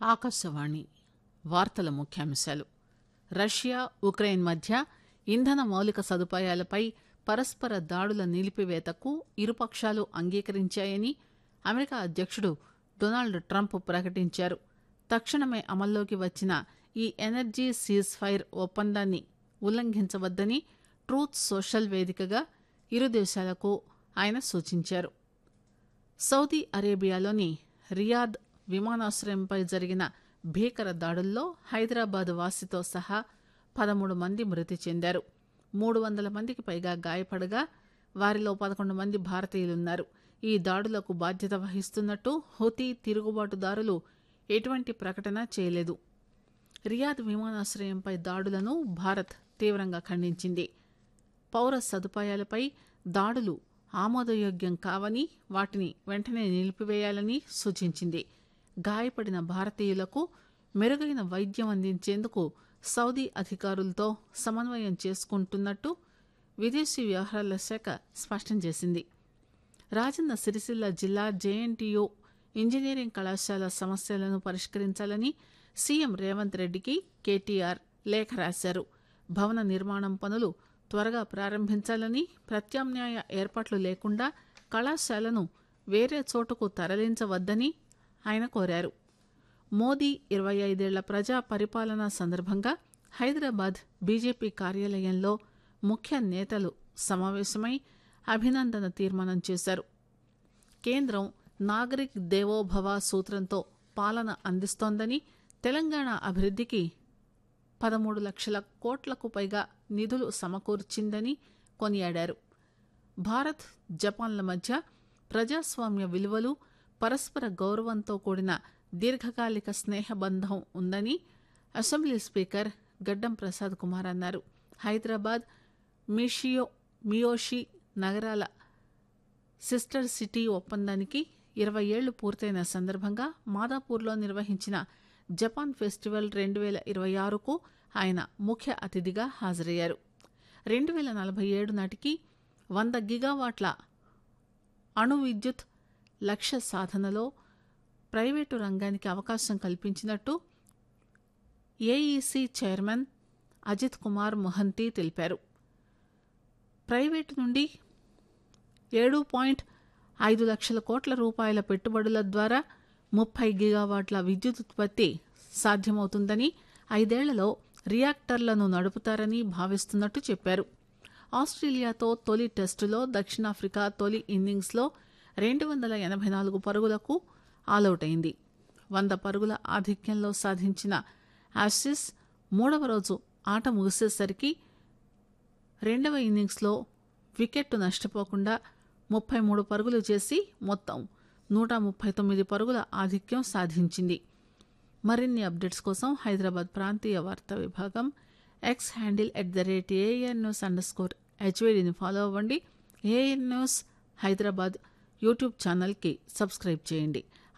ఆకాశవాణి వార్తల ముఖ్యాంశాలు Russia Ukraine మధ్య ఇంధన మౌలిక సదుపాయాలపై పరస్పర దాడుల నిలిపివేతకు ఇరుపక్షాలు అంగీకరించాయని అమెరికా అధ్యక్షుడు డొనాల్డ్ ట్రంప్ ప్రకటించారు తక్షణమే అమల్లోకి వచ్చిన ఈ ఎనర్జీ సీజ్ ఫైర్ ఒప్పందాన్ని ఉల్లంఘించవద్దని ట్రూత్ సోషల్ వేదికగా ఇరు దేశాలకు ఆయన సూచించారు సౌదీ అరేబియాలోని రియాద్ విమానాశ్రయంపై జరిగిన భీకర దాడుల్లో హైదరాబాద్ వాసితో సహా పదమూడు మంది మృతి చెందారు మూడు వందల మందికి పైగా గాయపడగా వారిలో పదకొండు మంది భారతీయులున్నారు ఈ దాడులకు బాధ్యత వహిస్తున్నట్టు హుతీ తిరుగుబాటుదారులు ఎటువంటి ప్రకటన చేయలేదు రియాద్ విమానాశ్రయంపై దాడులను భారత్ తీవ్రంగా ఖండించింది పౌర సదుపాయాలపై దాడులు ఆమోదయోగ్యం కావని వాటిని వెంటనే నిలిపివేయాలని సూచించింది గాయపడిన భారతీయులకు మెరుగైన వైద్యం అందించేందుకు సౌదీ అధికారులతో సమన్వయం చేసుకుంటున్నట్టు విదేశీ వ్యవహారాల శాఖ స్పష్టం చేసింది రాజన్న సిరిసిల్ల జిల్లా జేఎన్టీయూ ఇంజనీరింగ్ కళాశాల సమస్యలను పరిష్కరించాలని సీఎం రేవంత్ రెడ్డికి కేటీఆర్ లేఖ రాశారు భవన నిర్మాణం పనులు త్వరగా ప్రారంభించాలని ప్రత్యామ్నాయ ఏర్పాట్లు లేకుండా కళాశాలను వేరే చోటుకు తరలించవద్దని ఆయన కోరారు మోదీ ఇరవై ఐదేళ్ల ప్రజా పరిపాలన సందర్భంగా హైదరాబాద్ బీజేపీ కార్యాలయంలో ముఖ్య నేతలు సమావేశమై అభినందన తీర్మానం చేశారు కేంద్రం నాగరిక్ దేవోభవ సూత్రంతో పాలన అందిస్తోందని తెలంగాణ అభివృద్ధికి పదమూడు లక్షల కోట్లకు పైగా నిధులు సమకూర్చిందని కొనియాడారు భారత్ జపాన్ల మధ్య ప్రజాస్వామ్య విలువలు పరస్పర గౌరవంతో కూడిన దీర్ఘకాలిక స్నేహబంధం ఉందని అసెంబ్లీ స్పీకర్ గడ్డం ప్రసాద్ కుమార్ అన్నారు హైదరాబాద్ మిషియో మియోషి నగరాల సిస్టర్ సిటీ ఒప్పందానికి ఇరవై ఏళ్లు పూర్తయిన సందర్భంగా మాదాపూర్లో నిర్వహించిన జపాన్ ఫెస్టివల్ రెండు వేల ఇరవై ఆరుకు ఆయన ముఖ్య అతిథిగా హాజరయ్యారు రెండు వేల నలభై ఏడు నాటికి వంద గిగావాట్ల అణు విద్యుత్ లక్ష్య సాధనలో ప్రైవేటు రంగానికి అవకాశం కల్పించినట్టు ఏఈసీ చైర్మన్ అజిత్ కుమార్ మొహంతి తెలిపారు ప్రైవేటు నుండి ఏడు పాయింట్ ఐదు లక్షల కోట్ల రూపాయల పెట్టుబడుల ద్వారా ముప్పై గిగావాట్ల విద్యుత్ ఉత్పత్తి సాధ్యమవుతుందని ఐదేళ్లలో రియాక్టర్లను నడుపుతారని భావిస్తున్నట్టు చెప్పారు ఆస్ట్రేలియాతో తొలి టెస్టులో దక్షిణాఫ్రికా తొలి ఇన్నింగ్స్లో రెండు వందల ఎనభై నాలుగు పరుగులకు ఆలౌట్ అయింది వంద పరుగుల ఆధిక్యంలో సాధించిన ఆసిస్ మూడవ రోజు ఆట ముగిసేసరికి రెండవ ఇన్నింగ్స్లో వికెట్ నష్టపోకుండా ముప్పై మూడు పరుగులు చేసి మొత్తం నూట ముప్పై తొమ్మిది పరుగుల ఆధిక్యం సాధించింది మరిన్ని అప్డేట్స్ కోసం హైదరాబాద్ ప్రాంతీయ వార్తా విభాగం X handle at the rate AN news under score హెచ్వేడిని ఫాలో అవ్వండి ఏఎన్ న్యూస్ హైదరాబాద్ యూట్యూబ్ ఛానల్కి సబ్స్క్రైబ్ చేయండి